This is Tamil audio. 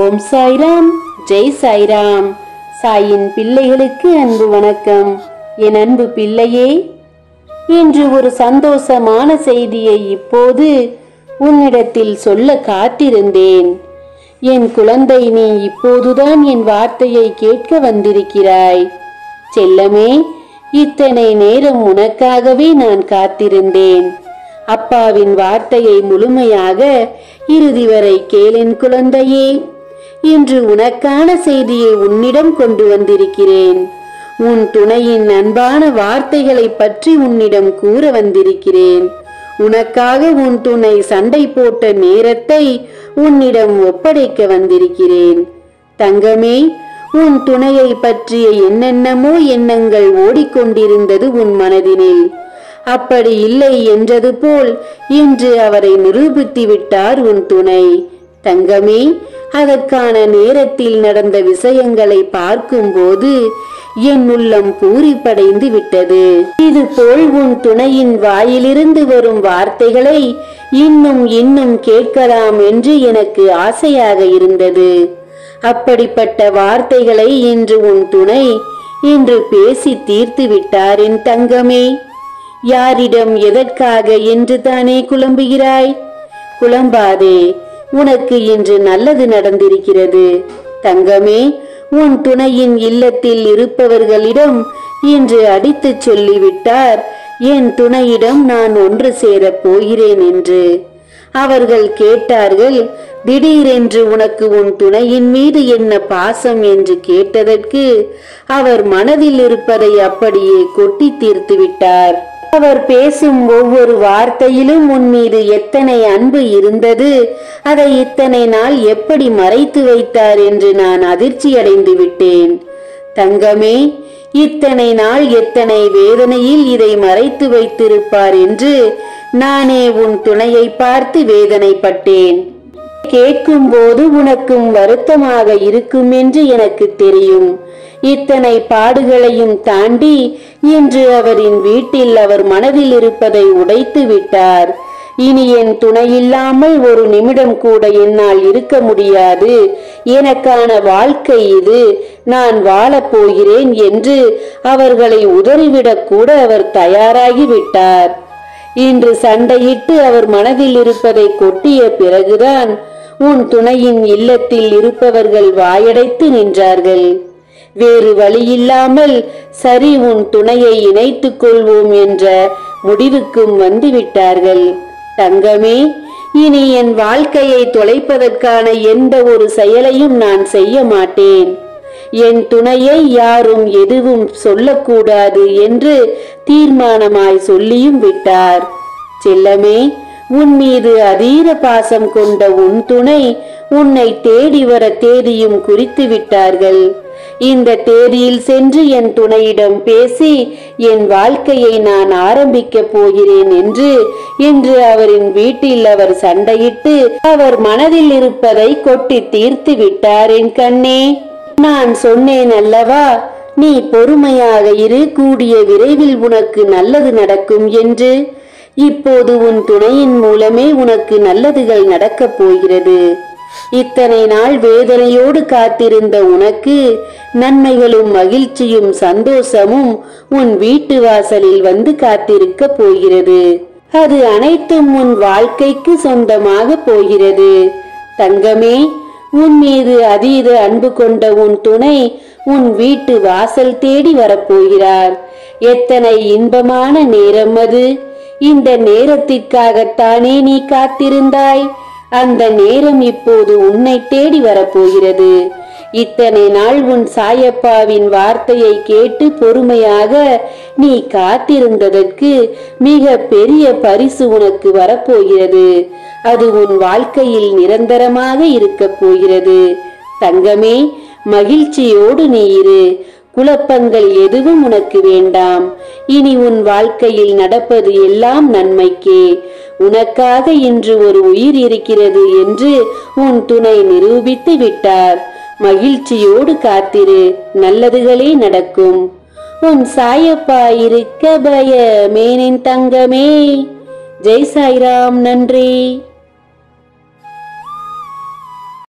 ஓம் சாய்ராம் ஜெய் சாய்ராம் சாயின் பிள்ளைகளுக்கு அன்பு வணக்கம் என் அன்பு பிள்ளையே இன்று ஒரு சந்தோஷமான செய்தியை இப்போது உன்னிடத்தில் சொல்ல காத்திருந்தேன் என் குழந்தை நீ இப்போதுதான் என் வார்த்தையை கேட்க வந்திருக்கிறாய் செல்லமே இத்தனை நேரம் உனக்காகவே நான் காத்திருந்தேன் அப்பாவின் வார்த்தையை முழுமையாக இறுதி வரை கேளென் குழந்தையே இன்று உனக்கான செய்தியை உன்னிடம் கொண்டு வந்திருக்கிறேன் உன் துணையின் அன்பான வார்த்தைகளை பற்றி உன்னிடம் கூற வந்திருக்கிறேன் உனக்காக உன் துணை சண்டை போட்ட நேரத்தை உன்னிடம் ஒப்படைக்க வந்திருக்கிறேன் தங்கமே உன் துணையை பற்றிய என்னென்னமோ எண்ணங்கள் ஓடிக்கொண்டிருந்தது உன் மனதினில் அப்படி இல்லை என்றது போல் இன்று அவரை நிரூபித்து விட்டார் உன் துணை தங்கமே அதற்கான நேரத்தில் நடந்த விஷயங்களை பார்க்கும்போது என் உள்ளம் பூரிப்படைந்து விட்டது இது போல் உன் துணையின் வாயிலிருந்து வரும் வார்த்தைகளை இன்னும் இன்னும் கேட்கலாம் என்று எனக்கு ஆசையாக இருந்தது அப்படிப்பட்ட வார்த்தைகளை இன்று உன் துணை இன்று பேசி தீர்த்து விட்டார் என் தங்கமே யாரிடம் எதற்காக என்று தானே குழம்புகிறாய் குழம்பாதே உனக்கு இன்று நல்லது நடந்திருக்கிறது தங்கமே உன் துணையின் இல்லத்தில் இருப்பவர்களிடம் இன்று அடித்துச் சொல்லிவிட்டார் என் துணையிடம் நான் ஒன்று சேரப் போகிறேன் என்று அவர்கள் கேட்டார்கள் திடீரென்று உனக்கு உன் துணையின் மீது என்ன பாசம் என்று கேட்டதற்கு அவர் மனதில் இருப்பதை அப்படியே கொட்டி தீர்த்து விட்டார் அவர் பேசும் ஒவ்வொரு வார்த்தையிலும் உன் மீது எத்தனை அன்பு இருந்தது அதை இத்தனை நாள் எப்படி மறைத்து வைத்தார் என்று நான் அதிர்ச்சி அடைந்து விட்டேன் தங்கமே இத்தனை நாள் எத்தனை வேதனையில் இதை மறைத்து வைத்திருப்பார் என்று நானே உன் துணையை பார்த்து வேதனைப்பட்டேன் கேட்கும்போது உனக்கும் வருத்தமாக இருக்கும் என்று எனக்கு தெரியும் இத்தனை பாடுகளையும் தாண்டி இன்று அவரின் வீட்டில் அவர் மனதில் இருப்பதை உடைத்து விட்டார் இனி என் துணையில்லாமல் ஒரு நிமிடம் கூட என்னால் இருக்க முடியாது எனக்கான வாழ்க்கை இது நான் வாழப் போகிறேன் என்று அவர்களை உதறிவிடக் கூட அவர் தயாராகி விட்டார் இன்று சண்டையிட்டு அவர் மனதில் இருப்பதை கொட்டிய பிறகுதான் உன் துணையின் இல்லத்தில் இருப்பவர்கள் வாயடைத்து நின்றார்கள் வேறு வழியில்லாமல் சரி உன் துணையை இணைத்துக் கொள்வோம் என்ற முடிவுக்கும் வந்துவிட்டார்கள் தங்கமே இனி என் வாழ்க்கையை தொலைப்பதற்கான எந்த ஒரு செயலையும் நான் செய்ய மாட்டேன் என் துணையை யாரும் எதுவும் சொல்லக்கூடாது என்று தீர்மானமாய் சொல்லியும் விட்டார் செல்லமே உன் மீது அதீர பாசம் கொண்ட உன் துணை உன்னை தேடி வர தேதியும் குறித்து விட்டார்கள் இந்த தேதியில் சென்று என் துணையிடம் பேசி என் வாழ்க்கையை நான் ஆரம்பிக்கப் போகிறேன் என்று இன்று அவரின் வீட்டில் அவர் சண்டையிட்டு அவர் மனதில் இருப்பதை கொட்டி தீர்த்து விட்டார் என் கண்ணே நான் சொன்னேன் அல்லவா நீ பொறுமையாக இரு கூடிய விரைவில் உனக்கு நல்லது நடக்கும் என்று இப்போது உன் துணையின் மூலமே உனக்கு நல்லதுகள் நடக்கப் போகிறது இத்தனை நாள் வேதனையோடு காத்திருந்த உனக்கு நன்மைகளும் மகிழ்ச்சியும் சந்தோஷமும் உன் வீட்டு வாசலில் வந்து காத்திருக்க போகிறது அது அனைத்தும் உன் வாழ்க்கைக்கு சொந்தமாக போகிறது தங்கமே உன் மீது அதீத அன்பு கொண்ட உன் துணை உன் வீட்டு வாசல் தேடி வரப்போகிறார் எத்தனை இன்பமான நேரம் அது இந்த நேரத்திற்காகத்தானே நீ காத்திருந்தாய் அந்த நேரம் இப்போது உன்னை தேடி வரப்போகிறது இத்தனை நாள் உன் சாயப்பாவின் வார்த்தையை கேட்டு பொறுமையாக நீ காத்திருந்ததற்கு மிக பெரிய பரிசு உனக்கு வரப்போகிறது அது உன் வாழ்க்கையில் நிரந்தரமாக இருக்கப் போகிறது தங்கமே மகிழ்ச்சியோடு நீ இரு குழப்பங்கள் எதுவும் உனக்கு வேண்டாம் இனி உன் வாழ்க்கையில் நடப்பது எல்லாம் நன்மைக்கே உனக்காக இன்று ஒரு உயிர் இருக்கிறது என்று உன் துணை நிரூபித்து விட்டார் மகிழ்ச்சியோடு காத்திரு நல்லதுகளே நடக்கும் உன் சாயப்பா இருக்க பயமேனின் தங்கமே ஜெய் சாய்ராம் நன்றி